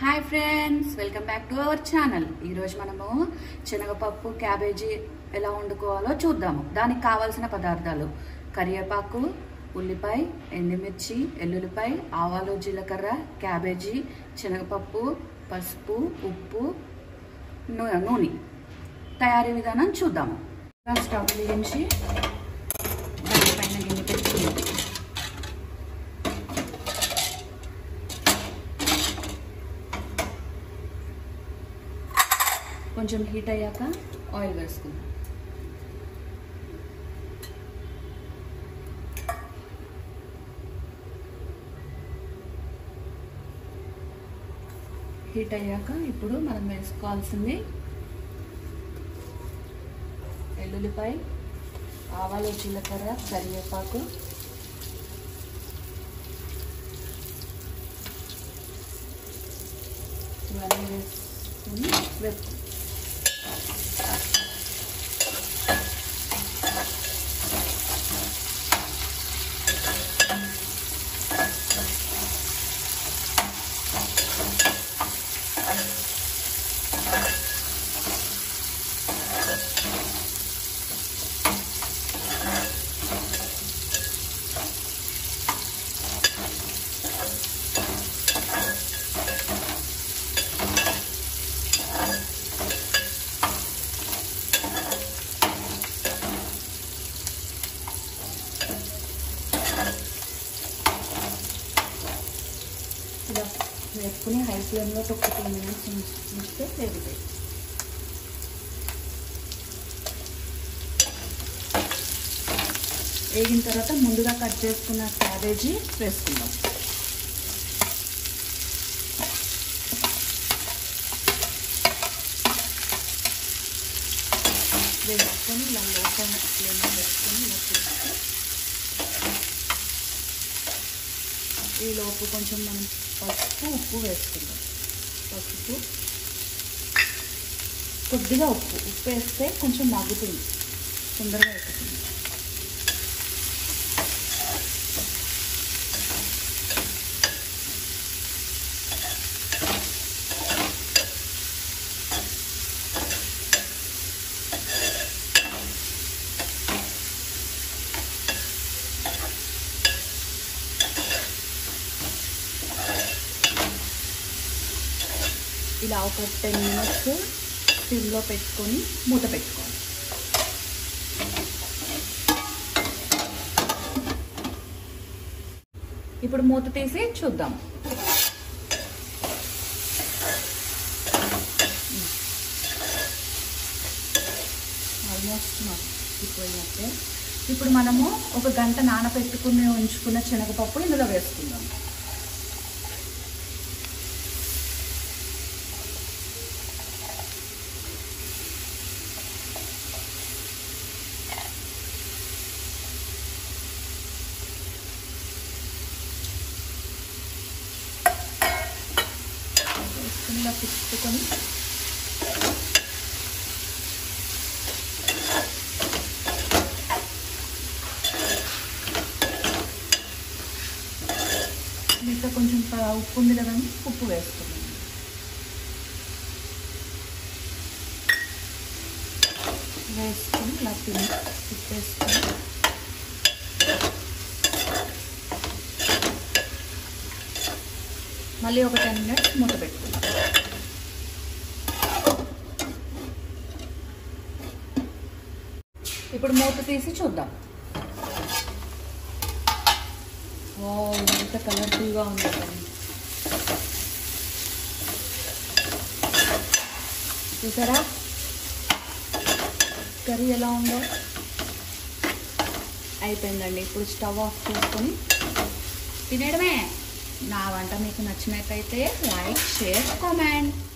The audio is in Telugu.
Hi friends welcome back to our channel ఈరోజు మనము శనగపప్పు క్యాబేజీ ఎలా వండుకోవాలో చూద్దాము దానికి కావాల్సిన పదార్థాలు కరివేపాకు ఉల్లిపాయ ఎండుమిర్చి ఎల్లుల్లిపాయ ఆవాలు జీలకర్ర క్యాబేజీ శనగపప్పు పసుపు ఉప్పు నూ- నూనె తయారీ విధానం చూద్దాము స్టవ్ వెలిగించి దానిపైన గిన్నె పెట్టుకుందాం కొంచెం హీట్ అయ్యాక ఆయిల్ వేసుకుందాం హీట్ అయ్యాక ఇప్పుడు మనం వేసుకోవాల్సింది ఎల్లుల్లిపాయ ఆవాలు జీలకర్ర కరివేపాకు ఇవన్నీ వేసుకుని వేసుకుంటాం ఇలా వేసుకుని హై ఫ్లేమ్లో ఒక టూ మినిట్స్ ఉంచితే వేగుతాయి వేగిన తర్వాత ముందుగా కట్ చేసుకున్న క్యాబేజీ వేసుకుందాం వేసుకొని ఇలా లో ఫ్లేమ్లో వేసుకొని ఇలా చూస్తే ఈ లోపు కొంచెం మనం పసుపు ఉప్పు వేసుకుందాం పసుపు కొద్దిగా ఉప్పు ఉప్పు వేస్తే కొంచెం మగ్గుతుంది తొందరగా అవుతుంది ఇలా ఒక టెన్ మినిట్స్ సిమ్లో పెట్టుకొని మూత పెట్టుకోవాలి ఇప్పుడు మూత తీసి చూద్దాం ఆల్మోస్ట్ మగ్గిపోయినట్టే ఇప్పుడు మనము ఒక గంట నానబెట్టుకుని ఉంచుకున్న శనగపప్పు ఇందులో వేసుకుందాం వేసుకుని ఇలా తిప్పుకొని ఇంకా కొంచెం ప- ఉప్పు ఉంది కదండి ఉప్పు వేసుకున్నాం వేసుకొని ఇలా తిని తిప్పేసుకొని మళ్ళీ ఒక టెన్ మినిట్స్ మూత పెట్టుకుందాం ఇప్పుడు మూత తీసి చూద్దాం ఓ ఎంత కలర్ఫుల్గా ఉంది కదండి. చూసారా కర్రీ ఎలా ఉందో అయిపోయిందండి ఇప్పుడు స్టవ్ ఆఫ్ చేసుకొని తినేయడమే నా వంట మీకు నచ్చినట్టయితే లైక్ షేర్ కామెంట్